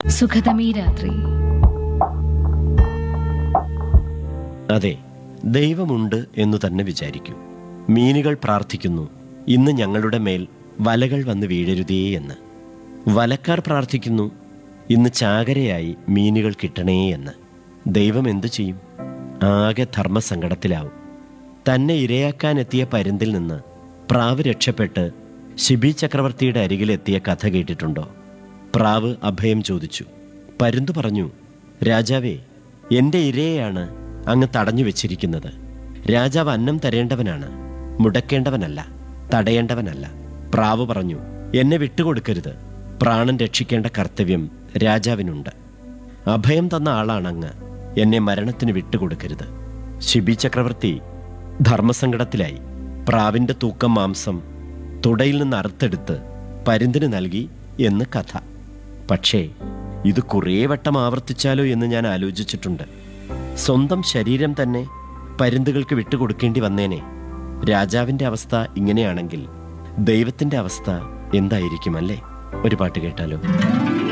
സുഖതമീ രാത്രി അതെ ദൈവമുണ്ട് എന്നു തന്നെ വിചാരിക്കൂ മീനുകൾ പ്രാർത്ഥിക്കുന്നു ഇന്ന് ഞങ്ങളുടെ മേൽ വലകൾ വന്ന് വീഴരുതേ എന്ന് വലക്കാർ പ്രാർത്ഥിക്കുന്നു ഇന്ന് ചാകരയായി മീനുകൾ കിട്ടണേ എന്ന് ദൈവം എന്തു ചെയ്യും ആകെ ധർമ്മസങ്കടത്തിലാവും തന്നെ ഇരയാക്കാനെത്തിയ പരുന്തിൽ നിന്ന് പ്രാവ് രക്ഷപ്പെട്ട് ശിബി ചക്രവർത്തിയുടെ അരികിലെത്തിയ കഥ കേട്ടിട്ടുണ്ടോ പ്രാവ് അഭയം ചോദിച്ചു പരുന്തു പറഞ്ഞു രാജാവേ എൻ്റെ ഇരയെയാണ് അങ്ങ് തടഞ്ഞു വെച്ചിരിക്കുന്നത് രാജാവ് അന്നം തരേണ്ടവനാണ് മുടക്കേണ്ടവനല്ല തടയേണ്ടവനല്ല പ്രാവ് പറഞ്ഞു എന്നെ വിട്ടുകൊടുക്കരുത് പ്രാണൻ രക്ഷിക്കേണ്ട കർത്തവ്യം രാജാവിനുണ്ട് അഭയം തന്ന ആളാണങ്ങ് എന്നെ മരണത്തിന് വിട്ടുകൊടുക്കരുത് ശിബി ചക്രവർത്തി ധർമ്മസങ്കടത്തിലായി പ്രാവിന്റെ തൂക്കം മാംസം തുടയിൽ നിന്ന് അറുത്തെടുത്ത് പരുന്തിന് നൽകി എന്ന് കഥ പക്ഷേ ഇത് കുറേ വട്ടം ആവർത്തിച്ചാലോ എന്ന് ഞാൻ ആലോചിച്ചിട്ടുണ്ട് സ്വന്തം ശരീരം തന്നെ പരുന്തുകൾക്ക് വിട്ടുകൊടുക്കേണ്ടി വന്നേനെ രാജാവിന്റെ അവസ്ഥ ഇങ്ങനെയാണെങ്കിൽ ദൈവത്തിന്റെ അവസ്ഥ എന്തായിരിക്കും അല്ലേ ഒരു പാട്ട് കേട്ടാലോ